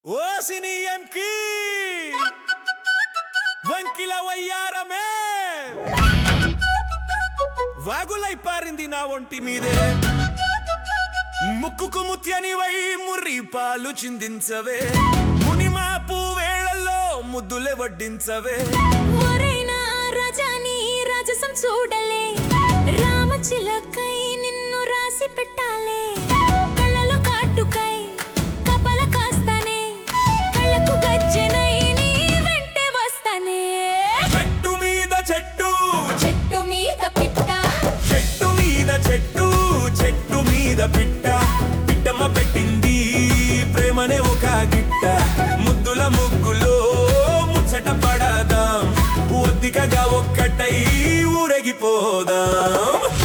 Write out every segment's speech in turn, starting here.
ఓసిని ఎంకి వంకిల వయ్యారమే వాగులై పారింది నా ఒంటి మీదే ముక్కుకు ముత్యని వై ముర్రి పాలు చిందించవే మునిమాపు వేళల్లో ముద్దులే వడ్డించవే ఒరైనా రాజాని రాజసం చూడలే రామచిలకై నిన్ను రాసి పెట్టాలే కళ్ళలో కాటుకై కపల కాస్తానే కళ్ళకు గజ్జెనై నీ వెంటే వస్తానే చెట్టు మీద చెట్టు చెట్టు మీద పిట్ట చెట్టు మీద చెట్టు చెట్టు మీద పిట్ట పిట్టమ్మ పెట్టింది ప్రేమనే ఒక గిట్ట ముద్దుల ముగ్గులో ముచ్చట పడదాం ఒద్దికగా ఒక్కటై ఊరెగిపోదాం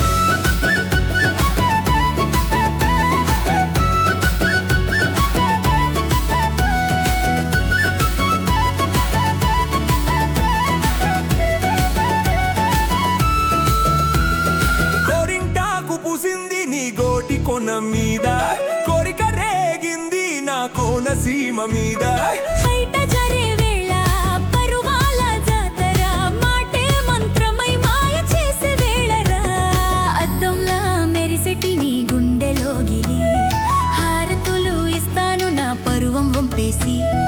కోరింటాకు పూసింది నీ గోటి కొన మీద కోరిక రేగింది నా కోన సీమ మీద బయట జరే వేళ పరువాల జాతర మాటే మంత్రమై మాయ చేసే వేళరా అద్దంలా మెరిసెటి నీ గుండెలో గిరి హారతులు ఇస్తాను నా పరువం వంపేసి